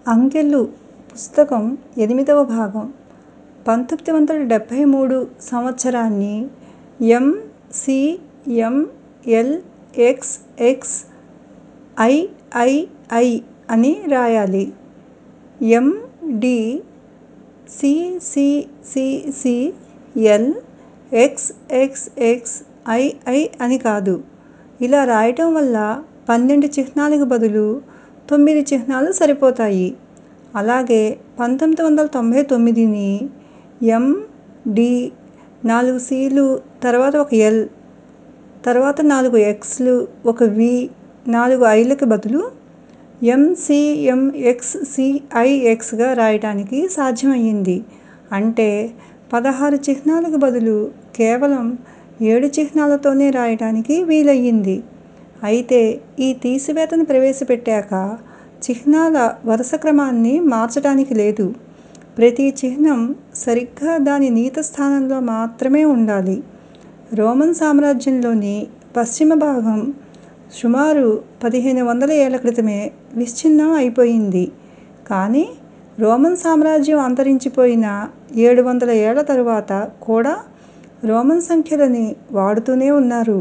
అంకెలు పుస్తకం ఎనిమిదవ భాగం పంతొమ్మిది వందల డెబ్భై మూడు సంవత్సరాన్ని M C M L X X I I I అని రాయాలి M D C C C C L X X X I I అని కాదు ఇలా రాయటం వల్ల పన్నెండు చిహ్నాలకు బదులు తొమ్మిది చిహ్నాలు సరిపోతాయి అలాగే పంతొమ్మిది వందల తొంభై తొమ్మిదిని ఎం డి నాలుగు సిలు తర్వాత ఒక ఎల్ తర్వాత నాలుగు ఎక్స్లు ఒక వి నాలుగు ఐలకు బదులు M C M X C I ఎక్స్గా రాయటానికి సాధ్యమయ్యింది అంటే పదహారు చిహ్నాలకు బదులు కేవలం ఏడు చిహ్నాలతోనే రాయటానికి వీలయ్యింది అయితే ఈ తీసివేతను ప్రవేశపెట్టాక చిహ్నాల వరుస క్రమాన్ని మార్చటానికి లేదు ప్రతి చిహ్నం సరిగ్గా దాని నియత స్థానంలో మాత్రమే ఉండాలి రోమన్ సామ్రాజ్యంలోని పశ్చిమ భాగం సుమారు పదిహేను వందల ఏళ్ల క్రితమే విచ్ఛిన్నం అయిపోయింది కానీ రోమన్ సామ్రాజ్యం అంతరించిపోయిన ఏడు వందల ఏళ్ల తరువాత కూడా రోమన్ సంఖ్యలని వాడుతూనే ఉన్నారు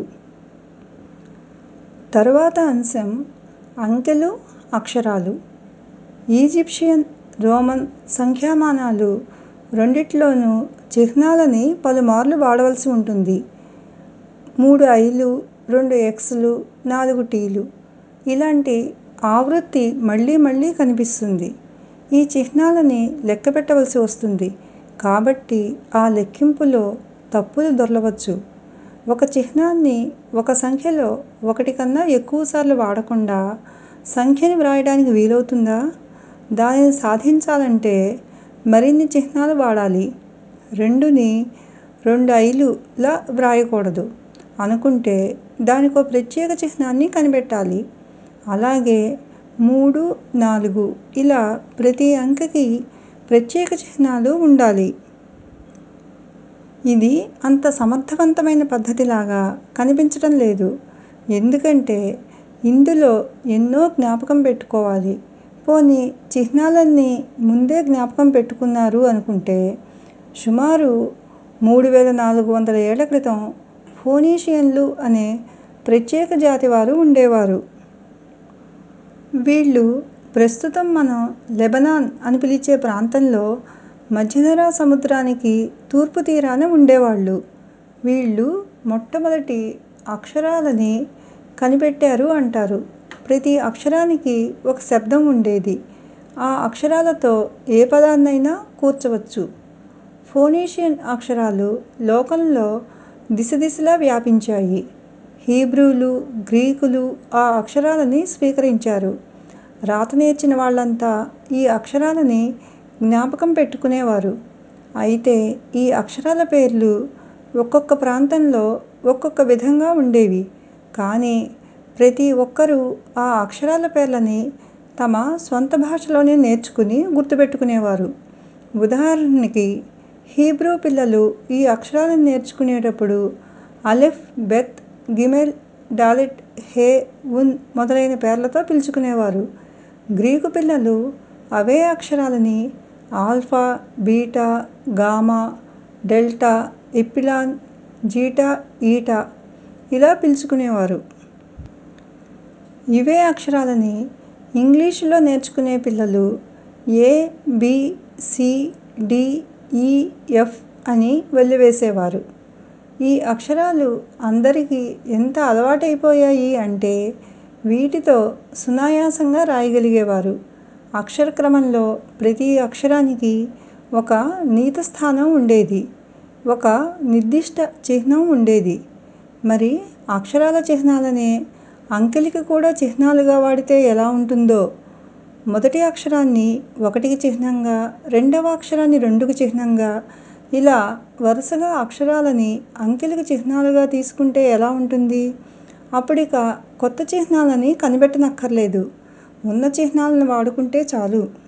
తరువాత అంశం అంకెలు అక్షరాలు ఈజిప్షియన్ రోమన్ సంఖ్యామానాలు రెండిట్లోనూ చిహ్నాలని పలుమార్లు వాడవలసి ఉంటుంది మూడు ఐలు రెండు ఎక్స్లు నాలుగు టీలు ఇలాంటి ఆవృత్తి మళ్ళీ మళ్ళీ కనిపిస్తుంది ఈ చిహ్నాలని లెక్కపెట్టవలసి వస్తుంది కాబట్టి ఆ లెక్కింపులో తప్పులు దొర్లవచ్చు ఒక చిహ్నాన్ని ఒక సంఖ్యలో ఒకటి కన్నా ఎక్కువసార్లు వాడకుండా సంఖ్యని వ్రాయడానికి వీలవుతుందా దానిని సాధించాలంటే మరిన్ని చిహ్నాలు వాడాలి రెండుని రెండు ఐలులా వ్రాయకూడదు అనుకుంటే దానికో ప్రత్యేక చిహ్నాన్ని కనిపెట్టాలి అలాగే మూడు నాలుగు ఇలా ప్రతి అంకెకి ప్రత్యేక చిహ్నాలు ఉండాలి ఇది అంత సమర్థవంతమైన పద్ధతిలాగా కనిపించటం లేదు ఎందుకంటే ఇందులో ఎన్నో జ్ఞాపకం పెట్టుకోవాలి పోనీ చిహ్నాలన్నీ ముందే జ్ఞాపకం పెట్టుకున్నారు అనుకుంటే సుమారు మూడు వేల నాలుగు వందల ఏళ్ల క్రితం ఫోనీషియన్లు అనే ప్రత్యేక జాతి వారు ఉండేవారు వీళ్ళు ప్రస్తుతం మనం లెబనాన్ అని పిలిచే ప్రాంతంలో మధ్యధరా సముద్రానికి తూర్పు తీరాన ఉండేవాళ్ళు వీళ్ళు మొట్టమొదటి అక్షరాలని కనిపెట్టారు అంటారు ప్రతి అక్షరానికి ఒక శబ్దం ఉండేది ఆ అక్షరాలతో ఏ పదాన్నైనా కూర్చవచ్చు ఫోనీషియన్ అక్షరాలు లోకంలో దిశదిశలా వ్యాపించాయి హీబ్రూలు గ్రీకులు ఆ అక్షరాలని స్వీకరించారు రాత నేర్చిన వాళ్ళంతా ఈ అక్షరాలని జ్ఞాపకం పెట్టుకునేవారు అయితే ఈ అక్షరాల పేర్లు ఒక్కొక్క ప్రాంతంలో ఒక్కొక్క విధంగా ఉండేవి కానీ ప్రతి ఒక్కరూ ఆ అక్షరాల పేర్లని తమ స్వంత భాషలోనే నేర్చుకుని గుర్తుపెట్టుకునేవారు ఉదాహరణకి హీబ్రూ పిల్లలు ఈ అక్షరాలను నేర్చుకునేటప్పుడు అలెఫ్ బెత్ గిమెల్ డాలెట్ హే ఉన్ మొదలైన పేర్లతో పిలుచుకునేవారు గ్రీకు పిల్లలు అవే అక్షరాలని alpha beta gamma delta epsilon zeta eta ఇలా పిలుచుకునేవారు ఇవే అక్షరాలని ఇంగ్లీషులో నేర్చుకునే పిల్లలు A B C D E F అని వెల్లివేసేవారు ఈ అక్షరాలు అందరికీ ఎంత అలవాటైపోయాయి అంటే వీటితో సునాయాసంగా రాయగలిగేవారు అక్షర క్రమంలో ప్రతి అక్షరానికి ఒక నియత స్థానం ఉండేది ఒక నిర్దిష్ట చిహ్నం ఉండేది మరి అక్షరాల చిహ్నాలనే అంకెలకి కూడా చిహ్నాలుగా వాడితే ఎలా ఉంటుందో మొదటి అక్షరాన్ని ఒకటికి చిహ్నంగా రెండవ అక్షరాన్ని రెండుకి చిహ్నంగా ఇలా వరుసగా అక్షరాలని అంకెలకు చిహ్నాలుగా తీసుకుంటే ఎలా ఉంటుంది అప్పుడిక కొత్త చిహ్నాలని కనిపెట్టనక్కర్లేదు ఉన్న చిహ్నాలను వాడుకుంటే చాలు